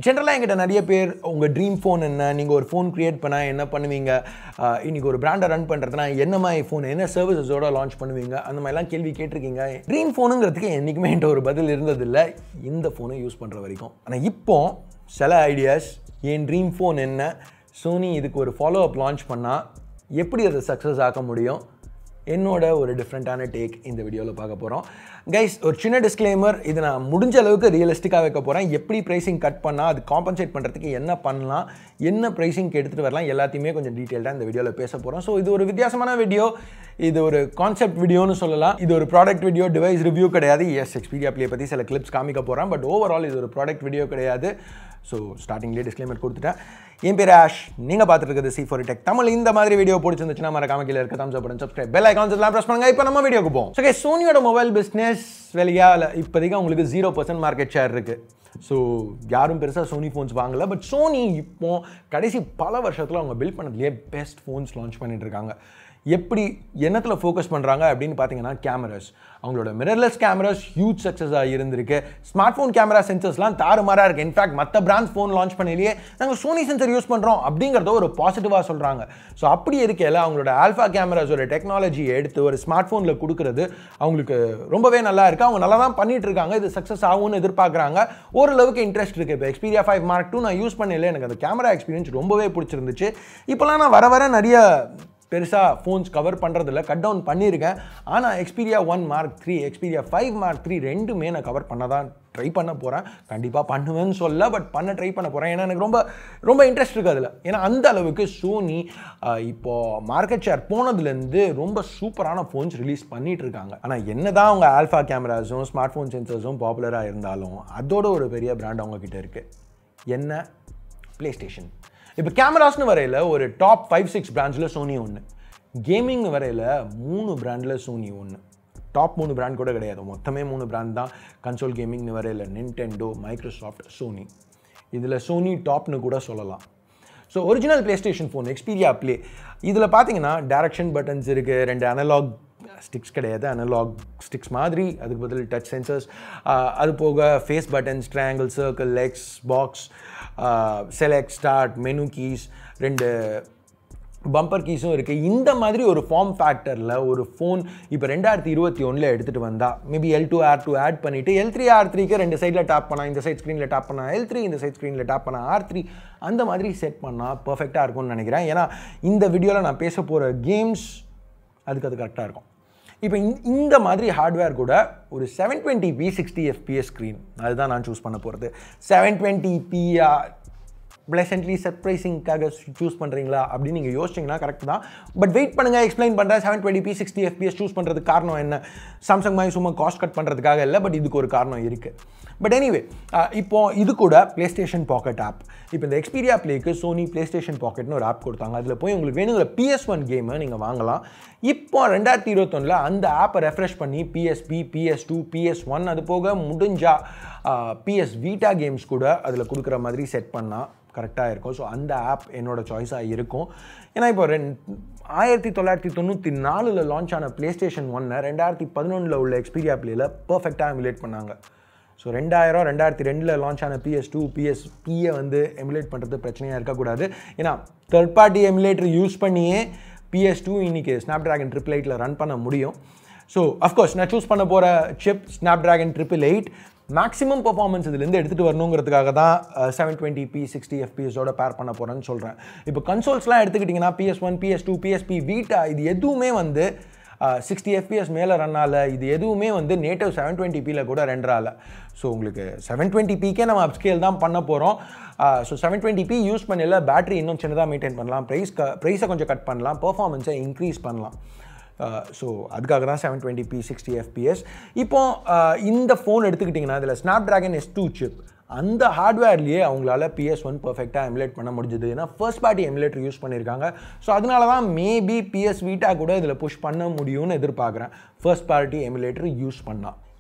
ஜென்ரலாக என்கிட்ட நிறைய பேர் உங்கள் ட்ரீம் ஃபோன் என்ன நீங்கள் ஒரு ஃபோன் க்ரியேட் பண்ணால் என்ன பண்ணுவீங்க ஆஹ் இன்னைக்கு ஒரு பிராண்டை ரன் பண்ணுறதுனா என்ன மாதிரி ஃபோன் என்ன சர்வீசஸோட லான்ச் பண்ணுவீங்க அந்த மாதிரிலாம் கேள்வி கேட்டிருக்கீங்க ட்ரீம் ஃபோனுங்கிறதுக்கு என்றைக்குமே என்கிட்ட ஒரு பதில் இருந்ததில்லை இந்த ஃபோனை யூஸ் பண்ணுற வரைக்கும் ஆனால் இப்போ சில ஐடியாஸ் என் ட்ரீம் ஃபோன் என்ன சோனி இதுக்கு ஒரு ஃபாலோ அப் லான்ச் பண்ணால் எப்படி அதை சக்ஸஸ் ஆக்க முடியும் என்னோட ஒரு டிஃப்ரெண்ட்டான டேக் இந்த வீடியோவில் பார்க்க போகிறோம் கைஸ் ஒரு சின்ன டிஸ்க்ளைமர் இது நான் முடிஞ்ச அளவுக்கு ரியலிஸ்டிக்காக வைக்க போகிறேன் எப்படி ப்ரைஸிங் கட் பண்ணால் அது காம்பன்சேட் பண்ணுறதுக்கு என்ன பண்ணலாம் என்ன ப்ரைஸிங்க்கு எடுத்துகிட்டு வரலாம் எல்லாத்தையுமே கொஞ்சம் டீட்டெயில்டாக இந்த வீடியோவில் பேச போகிறோம் ஸோ இது ஒரு வித்தியாசமான வீடியோ இது ஒரு கான்செப்ட் வீடியோன்னு சொல்லலாம் இது ஒரு ப்ராடக்ட் வீடியோ டிவைஸ் ரிவ்யூ கிடையாது எஸ் எக்ஸ்பீரியா ப்ளே பற்றி சில கிளிப்ஸ் காமிக்க போகிறேன் பட் ஓவரால் இது ஒரு ப்ராடக்ட் வீடியோ கிடையாது ஸோ ஸ்டார்டிங்லேயே டிஸ்க்ளைமர் கொடுத்துட்டேன் என் பேர் ஆஷ் நீங்கள் பார்த்துட்டு இருக்கிறது சி ஃபார் டெக் தமிழ் இந்த மாதிரி வீடியோ பிடிச்சிருந்துச்சுன்னா மறக்காம கீழே இருக்க தம்ஸ் அப்புறம் சப்ஸ்கிரைப் பெல் ஐக்கான்ஸ் எல்லாம் ப்ரெஸ் பண்ணுங்க இப்போ நம்ம வீடியோக்கு போவோம் ஸோ சோனியோட மொபைல் பிஸ்னஸ் வெளியா இப்போதைக்கு அவங்களுக்கு ஜீரோ பர்சன்ட் மார்க்கெட் ஷேர் இருக்குது ஸோ யாரும் பெருசாக சோனி ஃபோன்ஸ் வாங்கல பட் சோனி இப்போ கடைசி பல வருஷத்தில் அவங்க பில்ட் பண்ணதுலேயே பெஸ்ட் ஃபோன்ஸ் லான்ச் பண்ணிட்டு இருக்காங்க எப்படி என்னத்தில் ஃபோக்கஸ் பண்ணுறாங்க அப்படின்னு பார்த்தீங்கன்னா கேமராஸ் அவங்களோட மிரர்லெஸ் கேமராஸ் ஹியூஜ் சக்ஸஸாக இருந்திருக்கு ஸ்மார்ட் ஃபோன் கேமரா சென்சர்ஸ்லாம் தாறுமாறாக இருக்குது இன்ஃபேக்ட் மற்ற பிராண்ட்ஸ் ஃபோன் லான்ச் பண்ணலையே நாங்கள் சோனி சென்சர் யூஸ் பண்ணுறோம் அப்படிங்கிறத ஒரு பாசிட்டிவாக சொல்கிறாங்க ஸோ அப்படி இருக்கையில் அவங்களோட ஆல்ஃபா கேமராஸோட டெக்னாலஜி எடுத்து ஒரு ஸ்மார்ட் ஃபோனில் கொடுக்குறது அவங்களுக்கு ரொம்பவே நல்லா இருக்குது அவங்க நல்லா தான் பண்ணிட்டு இருக்காங்க இது சக்ஸஸ் ஆகும்னு எதிர்பார்க்குறாங்க ஓரளவுக்கு இன்ட்ரெஸ்ட் இருக்குது இப்போ எக்ஸ்பீரியா ஃபைவ் மார்க் டூ நான் யூஸ் பண்ணல எனக்கு அந்த கேமரா எக்ஸ்பீரியன்ஸ் ரொம்பவே பிடிச்சிருந்துச்சு இப்போலாம் நான் வர வர நிறைய பெருசாக ஃபோன்ஸ் கவர் பண்ணுறதில்ல கட் டவுன் பண்ணியிருக்கேன் ஆனால் Xperia one mark three Xperia five mark three ரெண்டுமே நான் கவர் பண்ண தான் ட்ரை பண்ண போகிறேன் கண்டிப்பாக பண்ணுவேன்னு சொல்ல பட் பண்ண ட்ரை பண்ண போகிறேன் ஏன்னா எனக்கு ரொம்ப ரொம்ப இன்ட்ரெஸ்ட் இருக்குது அதில் ஏன்னா அந்த அளவுக்கு சோனி இப்போது மார்க்கெட் ஷேர் போனதுலேருந்து ரொம்ப சூப்பரான ஃபோன்ஸ் ரிலீஸ் பண்ணிட்டு இருக்காங்க ஆனால் என்ன தான் அவங்க ஆல்ஃபா கேமராஸும் ஸ்மார்ட் ஃபோன் சென்சர்ஸும் பாப்புலராக இருந்தாலும் அதோட ஒரு பெரிய பிராண்ட் அவங்கக்கிட்ட இருக்குது என்ன ப்ளே ஸ்டேஷன் இப்போ கேமராஸ்னு வரையில் ஒரு டாப் ஃபைவ் சிக்ஸ் பிராண்ட்ஸில் சோனி ஒன்று கேமிங்னு வரையில் மூணு பிராண்டில் சோனி ஒன்று டாப் மூணு பிராண்ட் கூட கிடையாது மொத்தமே மூணு பிராண்ட் தான் கன்சோல் கேமிங்னு வரையில் நின்டெண்டோ மைக்ரோசாஃப்ட் சோனி இதில் சோனி டாப்னு கூட சொல்லலாம் so original PlayStation phone Xperia Play இதில் பார்த்தீங்கன்னா டேரக்ஷன் பட்டன்ஸ் இருக்குது ரெண்டு அனலாக் ஸ்டிக்ஸ் கிடையாது அனலாக் ஸ்டிக்ஸ் மாதிரி அதுக்கு பதில் டச் சென்சர்ஸ் அது போக face buttons triangle circle X box select start menu keys ரெண்டு பம்பர் கீஸும் இருக்குது இந்த மாதிரி ஒரு ஃபார்ம் ஃபேக்டரில் ஒரு ஃபோன் இப்போ ரெண்டாயிரத்தி இருபத்தி ஒன்றில் எடுத்துகிட்டு வந்தால் maybe L two R two add பண்ணிவிட்டு எல் த்ரீ ஆர் த்ரீக்கு ரெண்டு சைடில் டேப் பண்ணால் இந்த சைட் ஸ்க்ரீனில் டேப் பண்ணால் எல் த்ரீ இந்த சைட் ஸ்க்ரீனில் டேப் பண்ணால் ஆர் த்ரீ அந்த மாதிரி செட் பண்ணால் பர்ஃபெக்டாக இருக்கும்னு நினைக்கிறேன் ஏன்னா இந்த வீடியோவில் நான் பேச போகிற கேம்ஸ் அதுக்கு அது கரெக்டாக இருக்கும் இப்போ இந்த மாதிரி ஹார்ட்வேர் கூட ஒரு seven twenty P sixty FPS screen அதுதான் நான் சூஸ் பண்ண போகிறது செவன் டுவெண்ட்டி பிஆ ப்ளசன்ட்லி சர்ப்ரைசிங்காக சூஸ் பண்ணுறீங்களா அப்படின்னு நீங்கள் யோசிச்சிங்கன்னா கரெக்ட் தான் பட் வெயிட் பண்ணுங்கள் எக்ஸ்பிளைன் பண்ணுறேன் seven twenty P sixty FPS choose பண்ணுறதுக்கு காரணம் என்ன சாம்சங் மாதிரி சும்மா காஸ்ட் கட் பண்ணுறதுக்காக இல்லை பட் இதுக்கு ஒரு காரணம் இருக்குது பட் எனிவே இப்போ இது கூட ப்ளே ஸ்டேஷன் பாக்கெட் ஆப் இப்போ இந்த எக்ஸ்பீரியா ப்ளேக்கு சோனி ப்ளே ஸ்டேஷன் பாக்கெட்னு ஒரு ஆப் கொடுத்தாங்க அதில் போய் உங்களுக்கு வேணுங்கிற பிஎஸ் ஒன் கேமை நீங்கள் வாங்கலாம் இப்போ ரெண்டாயிரத்தி இருபத்தொன்னில் அந்த ஆப்பை ரெஃப்ரெஷ் பண்ணி PSP PS two PS one அது போக முடிஞ்சா பிஎஸ் வீட்டா கேம்ஸ் கூட அதில் கொடுக்குற மாதிரி செட் பண்ணால் கரெக்டாக இருக்கும் ஸோ அந்த ஆப் என்னோடய சாய்ஸாக இருக்கும் ஏன்னா இப்போ ரெண் ஆயிரத்தி தொள்ளாயிரத்தி தொண்ணூற்றி நாலில் லான்ச் ஆன ப்ளே ஸ்டேஷன் ஒன்னை ரெண்டாயிரத்தி பதினொன்றில் உள்ள எக்ஸ்பீரியா ப்ளேயில் பர்ஃபெக்டாக எமுலேட் பண்ணாங்க ஸோ ரெண்டாயிரம் ரெண்டாயிரத்தி ரெண்டில் லான்ச் ஆன பிஎஸ் டூ பிஎஸ் பியை வந்து எமுலேட் பண்ணுறது பிரச்சனையாக இருக்கக்கூடாது ஏன்னா தேர்ட் பார்ட்டி எமுலேட்டர் யூஸ் பண்ணியே பிஎஸ் டூ இன்றைக்கி ஸ்னாப் ட்ராகன் ட்ரிபிள் எயிட்டில் ரன் பண்ண முடியும் ஸோ அஃப்கோர்ஸ் நான் சூஸ் பண்ண போகிற chip Snapdragon triple eight maximum performance இதுலேருந்து எடுத்துகிட்டு வரணுங்கிறதுக்காக தான் செவன் டுவெண்ட்டி பி சிக்ஸ்டி எஃபிஎஸோட பேர் பண்ண போகிறேன்னு சொல்கிறேன் இப்போ கன்சோல்ஸ்லாம் எடுத்துக்கிட்டிங்கன்னா PS one PS two PSP Vita இது எதுவுமே வந்து சிக்ஸ்டி எஃபிஎஸ் மேலே ரன் ஆகல இது எதுவுமே வந்து நேட்டிவ் செவன் டுவெண்ட்டி பியில் கூட ரெண்டர் ஆகல ஸோ உங்களுக்கு செவன் டுவெண்ட்டி பிக்கே நம்ம அப்ஸ்கேல் தான் பண்ண போகிறோம் so seven twenty P use பண்ணல பேட்டரி இன்னும் சின்னதாக மெயின்டைன் பண்ணலாம் ப்ரைஸ் க ப்ரைஸை கொஞ்சம் கட் பண்ணலாம் பர்ஃபார்மன்ஸை இன்க்ரீஸ் பண்ணலாம் ஸோ அதுக்காக தான் seven twenty P sixty FPS இப்போ இந்த ஃபோன் எடுத்துக்கிட்டிங்கன்னா இதில் Snapdragon S two chip அந்த ஹார்ட்வேர்லேயே அவங்களால பிஎஸ் ஒன் பர்ஃபெக்டாக எமுலேட் பண்ண முடிஞ்சது ஏன்னா ஃபர்ஸ்ட் பார்ட்டி எமுலேட்டர் யூஸ் பண்ணியிருக்காங்க ஸோ அதனால தான் மேபி பிஎஸ் வீட்டா கூட இதில் புஷ் பண்ண முடியும்னு எதிர்பார்க்குறேன் ஃபர்ஸ்ட் பார்ட்டி எமுலேட்டர் யூஸ் பண்ணால்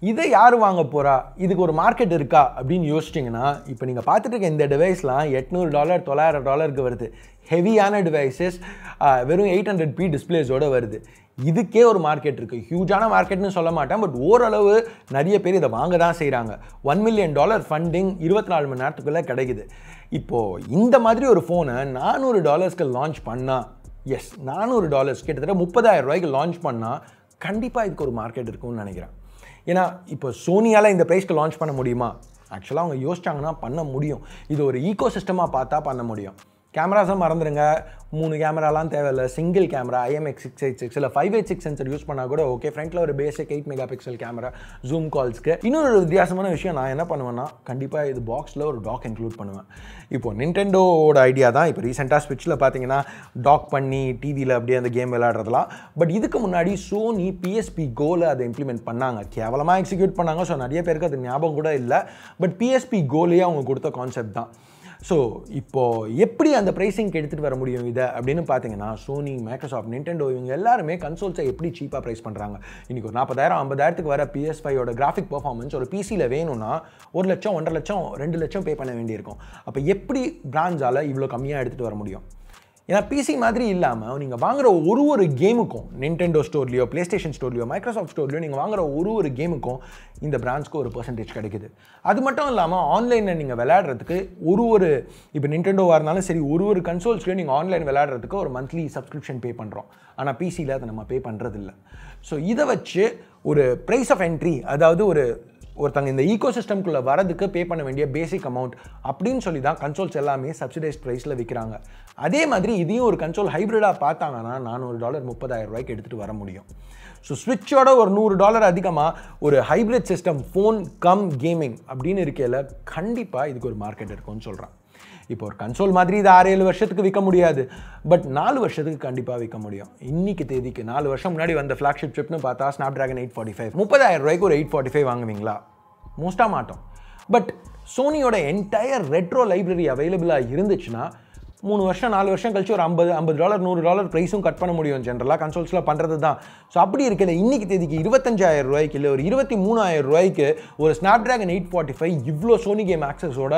இதை யார் வாங்க போகிறா இதுக்கு ஒரு மார்க்கெட் இருக்கா அப்படின்னு யோசிச்சிங்கன்னா இப்போ நீங்கள் பார்த்துட்டு இருக்க இந்த டிவைஸ்லாம் எட்நூறு டாலர் தொள்ளாயிரம் டாலருக்கு வருது ஹெவியான டிவைசஸ் வெறும் எயிட் ஹண்ட்ரட் பி டிஸ்பிளேஸோடு வருது இதுக்கே ஒரு மார்க்கெட் இருக்குது ஹியூஜான மார்க்கெட்னு சொல்ல மாட்டேன் பட் ஓரளவு நிறைய பேர் இதை வாங்க தான் செய்கிறாங்க ஒன் மில்லியன் டாலர் ஃபண்டிங் இருபத்தி நாலு மணி நேரத்துக்குள்ளே கிடைக்குது இப்போது இந்த மாதிரி ஒரு ஃபோனை நானூறு டாலர்ஸ்க்கு லான்ச் பண்ணால் எஸ் நானூறு டாலர்ஸ் கிட்டத்தட்ட முப்பதாயிரம் ரூபாய்க்கு லான்ச் பண்ணால் கண்டிப்பாக இதுக்கு ஒரு மார்க்கெட் இருக்கும்னு நினைக்கிறேன் ஏன்னா இப்போ சோனியால் இந்த ப்ரைஸ்க்கு லான்ச் பண்ண முடியுமா ஆக்சுவலாக அவங்க யோசிச்சாங்கன்னா பண்ண முடியும் இது ஒரு ஈகோ சிஸ்டமாக பார்த்தா பண்ண முடியும் கேமராஸை மறந்துடுங்க மூணு கேமராலாம் தேவையில்லை single camera IMX six eight six இல்லை five eight six sensor use பண்ணால் கூட ஓகே ஃப்ரண்ட்டில் ஒரு basic eight megapixel camera zoom கால்ஸ்க்கு இன்னொரு வித்தியாசமான விஷயம் நான் என்ன பண்ணுவேன்னா கண்டிப்பாக இது பாக்ஸில் ஒரு டாக் இன்க்ளூட் பண்ணுவேன் இப்போ நின்டெண்டோட ஐடியா தான் இப்போ ரீசெண்டாக ஸ்விட்சில் பார்த்தீங்கன்னா டாக் பண்ணி டிவியில் அப்படியே அந்த கேம் விளையாடுறதுலாம் பட் இதுக்கு முன்னாடி சோனி பிஎஸ்பி கோல அதை இம்ப்ளிமெண்ட் பண்ணாங்க கேவலமாக எக்ஸிக்யூட் பண்ணாங்க ஸோ நிறைய பேருக்கு அது ஞாபகம் கூட இல்லை பட் பிஎஸ்பி கோலேயே அவங்க கொடுத்த கான்செப்ட் தான் ஸோ இப்போது எப்படி அந்த ப்ரைஸிங்க்கு எடுத்துகிட்டு வர முடியும் இதை அப்படின்னு பார்த்தீங்கன்னா சோனி மைக்ரோசாஃப்ட் நிண்டெண்டோ இவங்க எல்லாருமே கன்சோல்ஸை எப்படி சீப்பாக ப்ரைஸ் பண்ணுறாங்க இன்றைக்கி ஒரு நாற்பதாயிரம் ஐம்பதாயிரத்துக்கு வர பிஎஸ் ஃபைவோட கிராஃபிக் பர்ஃபார்மன்ஸ் ஒரு பிசியில் வேணும்னா ஒரு லட்சம் ஒன்றரை லட்சம் ரெண்டு லட்சம் பே பண்ண வேண்டியிருக்கும் அப்போ எப்படி பிராண்ட்ஸால் இவ்வளோ கம்மியாக எடுத்துகிட்டு வர முடியும் ஏன்னா பிசி மாதிரி இல்லாமல் நீங்கள் வாங்குற ஒரு ஒரு கேமுக்கும் நிண்டெண்டோ ஸ்டோர்லையோ ப்ளே ஸ்டேஷன் ஸ்டோர்லையோ மைக்ரோசாஃப்ட் ஸ்டோர்லையோ நீங்கள் வாங்குற ஒரு ஒரு கேமுக்கும் இந்த பிராண்ட்ஸ்க்கு ஒரு பர்சன்டேஜ் கிடைக்குது அது மட்டும் இல்லாமல் ஆன்லைனில் நீங்கள் விளையாடுறதுக்கு ஒரு ஒரு இப்போ நிண்டெண்டோவாக இருந்தாலும் சரி ஒரு ஒரு கன்சோல்ஸ்லையும் நீங்கள் ஆன்லைன் விளையாடுறதுக்கு ஒரு மந்த்லி சப்ஸ்கிரிப்ஷன் பே பண்ணுறோம் ஆனால் பிசியில் அதை நம்ம பே பண்ணுறதில்ல ஸோ இதை வச்சு ஒரு ப்ரைஸ் ஆஃப் என்ட்ரி அதாவது ஒரு ஒருத்தங்க இந்த ஈகோ சிஸ்டம்குள்ளே வரதுக்கு பே பண்ண வேண்டிய பேசிக் அமௌண்ட் அப்படின்னு சொல்லி தான் கன்சோல்ஸ் எல்லாமே சப்சிடைஸ் ப்ரைஸில் விற்கிறாங்க அதே மாதிரி இதையும் ஒரு கன்சோல் ஹைப்ரிடாக பார்த்தாங்கன்னா நானூறு டாலர் முப்பதாயிரம் ரூபாய்க்கு எடுத்துகிட்டு வர முடியும் ஸோ ஸ்விட்சோட ஒரு நூறு டாலர் அதிகமாக ஒரு hybrid system phone cum gaming அப்படின்னு இருக்கையில் கண்டிப்பாக இதுக்கு ஒரு மார்க்கெட் இருக்கும்னு சொல்கிறேன் இப்போ ஒரு கன்சோல் மாதிரி இது ஆறு ஏழு வருஷத்துக்கு விற்க முடியாது பட் நாலு வருஷத்துக்கு கண்டிப்பாக விற்க முடியும் இன்னைக்கு தேதிக்கு நாலு வருஷம் முன்னாடி வந்த ஃப்ளாக்ஷிப் சிப்னு பார்த்தா Snapdragon eight forty five முப்பதாயிரம் ரூபாய்க்கு ஒரு எயிட் ஃபார்ட்டி ஃபைவ் வாங்குவீங்களா மோஸ்ட்டாக மாட்டோம் பட் சோனியோட என்டையர் ரெட்ரோ லைப்ரரி அவைலபிளாக இருந்துச்சுன்னா மூணு வருஷம் நாலு வருஷம் கழிச்சு ஒரு ஐம்பது ஐம்பது டாலர் நூறு டாலர் ப்ரைஸும் கட் பண்ண முடியும் ஜென்ரலாக கன்சோல்ஸில் பண்ணுறது தான் ஸோ அப்படி இருக்கல இன்னைக்கு தேதிக்கு இருபத்தஞ்சாயிரம் ரூபாய்க்கு இல்லை ஒரு இருபத்தி மூணாயிரம் ரூபாய்க்கு ஒரு Snapdragon eight forty five இவ்வளோ சோனி கேம் ஆக்சஸோட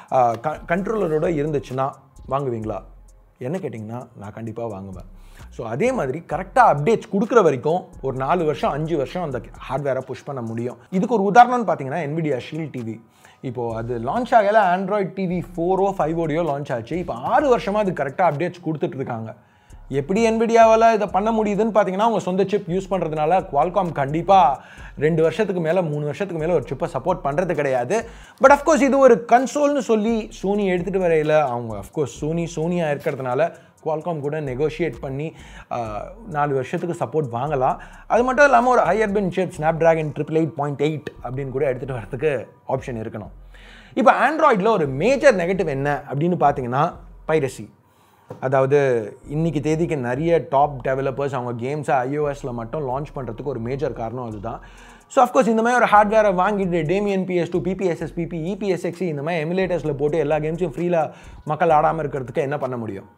கண்ட்ரோலரோட இருந்துச்சுன்னா வாங்குவீங்களா என்ன கேட்டிங்கன்னா நான் கண்டிப்பாக வாங்குவேன் ஸோ அதே மாதிரி கரெக்டாக அப்டேட்ஸ் கொடுக்குற வரைக்கும் ஒரு நாலு வருஷம் அஞ்சு வருஷம் அந்த ஹார்ட்வேரை புஷ் பண்ண முடியும் இதுக்கு ஒரு உதாரணம்னு பார்த்தீங்கன்னா NVIDIA ஷீல் டிவி இப்போது அது லான்ச் ஆகல ஆண்ட்ராய்ட் டிவி ஃபோரோ ஃபைவோடையோ லான்ச் ஆச்சு இப்போ ஆறு வருஷமாக அது கரெக்டாக அப்டேட்ஸ் கொடுத்துட்டு இருக்காங்க எப்படி NVIDIAவால் இதை பண்ண முடியுதுன்னு பார்த்தீங்கன்னா அவங்க சொந்த சிப் யூஸ் பண்ணுறதுனால குவால்காம் கண்டிப்பாக ரெண்டு வருஷத்துக்கு மேலே மூணு வருஷத்துக்கு மேலே ஒரு சிப்பை சப்போர்ட் பண்ணுறது கிடையாது பட் அஃப்கோர்ஸ் இது ஒரு கன்சோல்னு சொல்லி சோனி எடுத்துகிட்டு வரையில அவங்க அஃப்கோர்ஸ் சோனி சோனியாக இருக்கிறதுனால குவால்காம் கூட நெகோஷியேட் பண்ணி ஆஹ், நாலு வருஷத்துக்கு சப்போர்ட் வாங்கலாம் அது மட்டும் இல்லாமல் ஒரு ஹையர் பென் chip Snapdragon triple eight point eight அப்படின்னு கூட எடுத்துகிட்டு வரதுக்கு ஆப்ஷன் இருக்கணும் இப்போ ஆண்ட்ராய்டில் ஒரு மேஜர் நெகட்டிவ் என்ன அப்படின்னு பார்த்தீங்கன்னா பைரசி அதாவது இன்னைக்கு தேதிக்கு நிறைய டாப் டெவலப்பர்ஸ் அவங்க கேம்ஸை ஐஓஎஸில் மட்டும் லான்ச் பண்ணுறதுக்கு ஒரு மேஜர் காரணம் அதுதான் ஸோ அஃப்கோர்ஸ் இந்த மாதிரி ஒரு ஹார்ட்வேரை வாங்கிட்டு டேமியன் PS two PPSSPP ePSXe இந்த மாதிரி எமுலேட்டர்ஸில் போட்டு எல்லா கேம்ஸையும் ஃப்ரீயில் மக்கள் ஆடாமல் இருக்கிறதுக்கு என்ன பண்ண முடியும்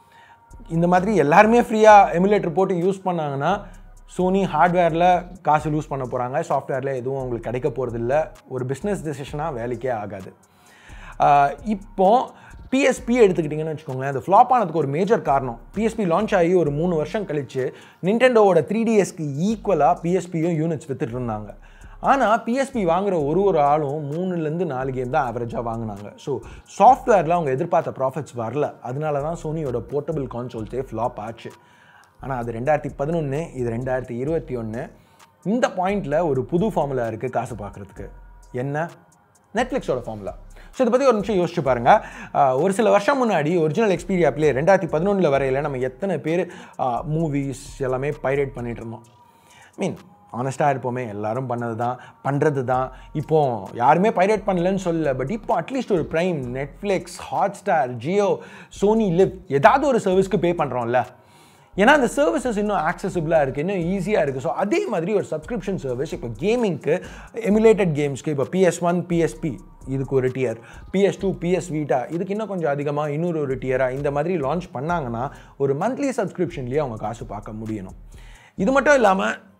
இந்த மாதிரி எல்லாருமே ஃப்ரீயாக எமுலேட்டர் போட்டு யூஸ் பண்ணாங்கன்னா சோனி ஹார்ட்வேரில் காசு லூஸ் பண்ண போகிறாங்க சாஃப்ட்வேரில் எதுவும் உங்களுக்கு கிடைக்க போகிறதில்ல ஒரு பிஸ்னஸ் டெசிஷனாக வேலைக்கே ஆகாது ஆஹ் இப்போ பிஎஸ்பி எடுத்துக்கிட்டிங்கன்னு வச்சுக்கோங்களேன் அது ஃப்ளாப் ஆனதுக்கு ஒரு மேஜர் காரணம் பிஎஸ்பி லான்ச் ஆகி ஒரு மூணு வருஷம் கழிச்சு நிண்டெண்டோவோட த்ரீ டிஎஸ்க்கு ஈக்குவலாக பிஎஸ்பியும் யூனிட்ஸ் வித்துட்டு இருந்தாங்க ஆனால் பிஎஸ்பி வாங்குற ஒரு ஒரு ஆளும் மூணுலேருந்து நாலு கேம் தான் ஆவரேஜாக வாங்கினாங்க ஸோ சாஃப்ட்வேரில் அவங்க எதிர்பார்த்த ப்ராஃபிட்ஸ் வரல அதனால தான் சோனியோட போர்ட்டபிள் கான்சோல்ஸே ஃப்ளாப் ஆச்சு ஆனால் அது ரெண்டாயிரத்தி பதினொன்று இது ரெண்டாயிரத்தி இருபத்தி ஒன்று இந்த பாயிண்டில் ஒரு புது ஃபார்முலா இருக்குது காசு பார்க்குறதுக்கு என்ன நெட்ஃப்ளிக்ஸோட ஃபார்முலா ஸோ இதை பற்றி ஒரு நிமிஷம் யோசிச்சு பாருங்கள் ஆஹ் ஒரு சில வருஷம் முன்னாடி ஒரிஜினல் எக்ஸ்பீரியா பிளே ரெண்டாயிரத்தி பதினொன்றில் வரையில் நம்ம எத்தனை பேர் மூவிஸ் எல்லாமே பைரேட் பண்ணிட்டு இருந்தோம் மீன் ஆனஸ்ட்டாக இருப்போமே எல்லாரும் பண்ணது தான் பண்ணுறது தான் இப்போ யாருமே பைரேட் பண்ணலன்னு சொல்லல பட் இப்போ அட்லீஸ்ட் ஒரு Prime Netflix Hotstar Jio Sony LIV ஏதாவது ஒரு சர்வீஸ்க்கு பே பண்ணுறோம்ல ஏன்னா அந்த சர்வீசஸ் இன்னும் ஆக்சசிபிளாக இருக்குது இன்னும் ஈஸியாக இருக்குது ஸோ அதே மாதிரி ஒரு சப்ஸ்கிரிப்ஷன் சர்வீஸ் இப்போ கேமிங்க்கு எமுலேட்டட் கேம்ஸ்க்கு இப்போ பிஎஸ் ஒன் பிஎஸ்பி இதுக்கு ஒரு tier PS two PS Vita இதுக்கு இன்னும் கொஞ்சம் அதிகமாக இன்னொரு ஒரு டியராக இந்த மாதிரி லான்ச் பண்ணாங்கன்னா ஒரு மந்த்லி சப்ஸ்கிரிப்ஷன்லேயே அவங்க காசு பார்க்க முடியணும் இது மட்டும் இல்லாமல்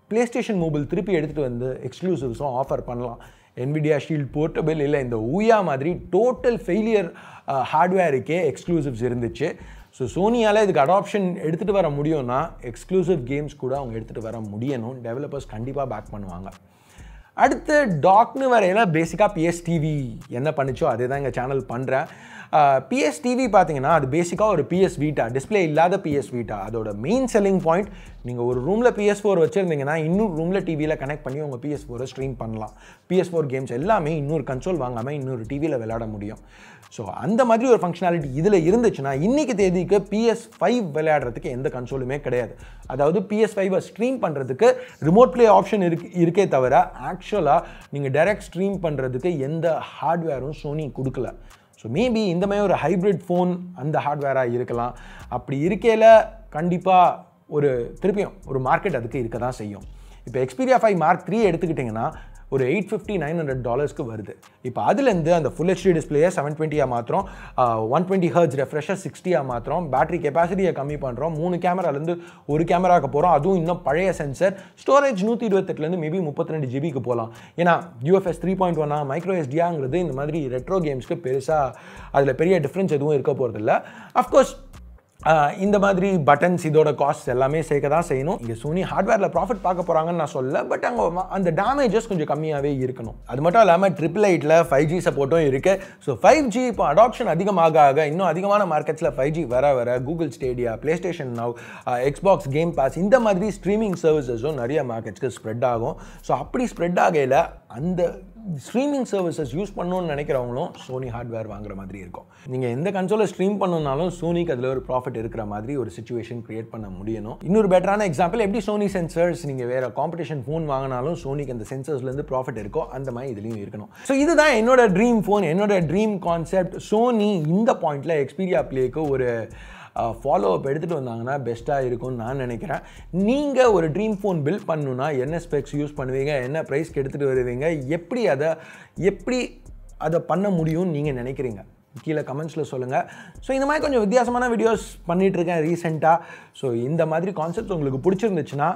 ப்ளே ஸ்டேஷன் மொபைல் திருப்பி எடுத்துகிட்டு வந்து எக்ஸ்க்ளூசிவ்ஸும் ஆஃபர் பண்ணலாம் NVIDIA ஷீல்ட் போர்ட்டபிள் இல்லை இந்த ஊயா மாதிரி டோட்டல் ஃபெயிலியர் ஹார்ட்வேருக்கே எக்ஸ்க்ளூசிவ்ஸ் இருந்துச்சு ஸோ சோனியால் இதுக்கு அடாப்ஷன் எடுத்துகிட்டு வர முடியும்னா எக்ஸ்க்ளூசிவ் கேம்ஸ் கூட அவங்க எடுத்துகிட்டு வர முடியணும் டெவலப்பர்ஸ் கண்டிப்பாக பேக் பண்ணுவாங்க அடுத்து டாக்னு வரையில பேசிக்காக பிஎஸ் டிவி என்ன பண்ணுச்சோ அதே தான் எங்கள் சேனல் பண்ணுறேன் பிஎஸ் டிவி பார்த்தீங்கன்னா அது பேசிக்காக ஒரு பிஎஸ் வீட்டா டிஸ்பிளே இல்லாத பிஎஸ் வீட்டா அதோட மெயின் செல்லிங் பாயிண்ட் நீங்கள் ஒரு ரூமில் பிஎஸ் ஃபோர் வச்சுருந்தீங்கன்னா இன்னொரு ரூமில் டிவியில் கனெக்ட் பண்ணி உங்கள் பிஎஸ் ஃபோரை ஸ்ட்ரீம் பண்ணலாம் பிஎஸ் ஃபோர் கேம்ஸ் எல்லாமே இன்னொரு கன்சோல் வாங்காமல் இன்னொரு டிவியில் விளையாட முடியும் ஸோ அந்த மாதிரி ஒரு ஃபங்க்ஷனாலிட்டி இதில் இருந்துச்சுன்னா இன்றைக்கி தேதிக்கு பிஎஸ் ஃபைவ் விளையாடுறதுக்கு எந்த கன்சோலுமே கிடையாது அதாவது பிஎஸ் ஃபைவை ஸ்ட்ரீம் பண்ணுறதுக்கு ரிமோட் ப்ளே ஆப்ஷன் இருக்கு இருக்கே தவிர ஆக்சுவலாக நீங்கள் டைரக்ட் ஸ்ட்ரீம் பண்ணுறதுக்கு எந்த ஹார்ட்வேரும் சோனி கொடுக்கல ஸோ மேபி இந்த மாதிரி ஒரு ஹைப்ரிட் ஃபோன் அந்த ஹார்ட்வேராக இருக்கலாம் அப்படி இருக்கையில் கண்டிப்பாக ஒரு திருப்பியும் ஒரு மார்க்கெட் அதுக்கு இருக்க தான் செய்யும் இப்போ எக்ஸ்பீரியா ஃபைவ் மார்க் த்ரீ எடுத்துக்கிட்டிங்கன்னா ஒரு எயிட் ஃபிஃப்டி நைன் ஹண்ட்ரட் டாலர்ஸ்க்கு வருது இப்போ அதுலேருந்து அந்த ஃபுல் ஹெச்டி டிஸ்பிளேயை செவன் டுவெண்ட்டியாக மாத்திரம் ஒன் டுவெண்ட்டி ஹர்ட்ஸ் ரெஃப்ரெஷர் சிக்ஸ்டியாக மாத்திரம் பேட்டரி கெப்பாசிட்டியை கம்மி பண்ணுறோம் மூணு கேமராலேருந்து ஒரு கேமராக்கு போகிறோம் அதுவும் இன்னும் பழைய சென்சர் ஸ்டோரேஜ் நூற்றி இருபத்தெட்டுலேருந்து மேபி முப்பத்தி ரெண்டு ஜிபிக்கு போகலாம் ஏன்னா யூஎஃப்எஸ் த்ரீ பாயிண்ட் ஒன்னா மைக்ரோ எஸ்டியாங்கிறது இந்த மாதிரி ரெட்ரோ கேம்ஸ்க்கு பெருசாக அதில் பெரிய டிஃப்ரென்ஸ் எதுவும் இருக்க போகிறதில்ல அஃப்கோர்ஸ் ஆஹ் இந்த மாதிரி பட்டன்ஸ் இதோட காஸ்ட் எல்லாமே சேர்க்க தான் செய்யணும் இங்கே சோனி ஹார்ட்வேரில் ப்ராஃபிட் பார்க்க போகிறாங்கன்னு நான் சொல்ல பட் அங்கே அந்த டேமேஜஸ் கொஞ்சம் கம்மியாகவே இருக்கணும் அது மட்டும் இல்லாமல் ட்ரிபிள் எயிட்டில் ஃபைவ் ஜி சப்போர்ட்டும் இருக்குது ஸோ ஃபைவ் ஜி இப்போ அடாப்ஷன் அதிகமாக ஆக இன்னும் அதிகமான மார்க்கெட்ஸில் ஃபைவ் ஜி வர வர Google Stadia PlayStation Now Xbox Game Pass இந்த மாதிரி ஸ்ட்ரீமிங் சர்வீசஸும் நிறைய மார்க்கெட்ஸ்க்கு ஸ்ப்ரெட் ஆகும் ஸோ அப்படி ஸ்ப்ரெட் ஆகையில் அந்த ஸ்ட்ரீமிங் சர்வீசஸ் யூஸ் பண்ணணும்னு நினைக்கிறவங்களும் சோனி ஹார்ட்வேர் வாங்குற மாதிரி இருக்கும் நீங்கள் எந்த கன்சோலை ஸ்ட்ரீம் பண்ணணும்னாலும் சோனிக்கு அதில் ஒரு ப்ராஃபிட் இருக்கிற மாதிரி ஒரு சுச்சுவேஷன் கிரியேட் பண்ண முடியணும் இன்னொரு பெட்டரான எக்ஸாம்பிள் எப்படி சோனி சென்சர்ஸ் நீங்கள் வேறு காம்படிஷன் ஃபோன் வாங்கினாலும் சோனிக்கு அந்த சென்சர்ஸ்லேருந்து ப்ராஃபிட் இருக்கோ அந்த மாதிரி இதுலேயும் இருக்கணும் ஸோ இதுதான் என்னோட ட்ரீம் ஃபோன் என்னோட ட்ரீம் கான்செப்ட் சோனி இந்த பாயிண்டில் எக்ஸ்பீரியா பிளேக்கு ஒரு ஃபாலோ அப் எடுத்துகிட்டு வந்தாங்கன்னா பெஸ்ட்டாக இருக்கும்னு நான் நினைக்கிறேன் நீங்கள் ஒரு ட்ரீம் ஃபோன் பில்ட் பண்ணணுன்னா என்ன ஸ்பெக்ஸ் யூஸ் பண்ணுவீங்க என்ன ப்ரைஸ்க்கு எடுத்துகிட்டு வருவீங்க எப்படி அதை எப்படி அதை பண்ண முடியும்னு நீங்கள் நினைக்கிறீங்க கீழே கமெண்ட்ஸில் சொல்லுங்கள் ஸோ இந்த மாதிரி கொஞ்சம் வித்தியாசமான வீடியோஸ் பண்ணிகிட்ருக்கேன் ரீசெண்டாக ஸோ இந்த மாதிரி கான்செப்ட்ஸ் உங்களுக்கு பிடிச்சிருந்துச்சுன்னா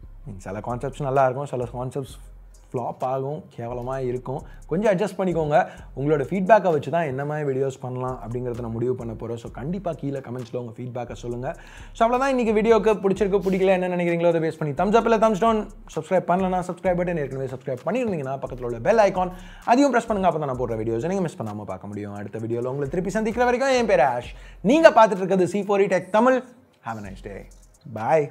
சில கான்செப்ட்ஸ் நல்லா இருக்கும் சில கான்செப்ட்ஸ் ஃப்ளாப் ஆகும் கேவலமாக இருக்கும் கொஞ்சம் அட்ஜஸ்ட் பண்ணிக்கோங்க உங்களோட ஃபீட்பேக்கை வச்சு தான் என்ன மாதிரி வீடியோஸ் பண்ணலாம் அப்படிங்கிறத நான் முடிவு பண்ண போகிறோம் ஸோ கண்டிப்பாக கீழே கமெண்ட்ஸில் உங்கள் ஃபீட்பேக்கை சொல்லுங்கள் ஸோ அவ்வளோதான் இன்றைக்கி வீடியோக்கு பிடிச்சிருக்கு பிடிக்கல என்ன நினைக்கிறீங்களோ அதை பேஸ் பண்ணி தம்ஸ் அப் இல்லை தம்ஸ் டவுன் சப்ஸ்கிரைப் பண்ணலனா சப்ஸ்கிரைப் பட்டன் ஏற்கனவே சப்ஸ்கிரைப் பண்ணியிருந்தீங்கன்னா பக்கத்தில் உள்ள பெல் ஐக்கான் அதையும் ப்ரெஸ் பண்ணுங்க அப்போ தான் நான் போடுற வீடியோஸ் நீங்கள் மிஸ் பண்ணாமல் பார்க்க முடியும் அடுத்த வீடியோவில் உங்களை திருப்பி சந்திக்கிற வரைக்கும் என் பேர் ஆஷ் நீங்கள் பார்த்துட்டு இருக்கிறது C four tech Tamil have a nice day bye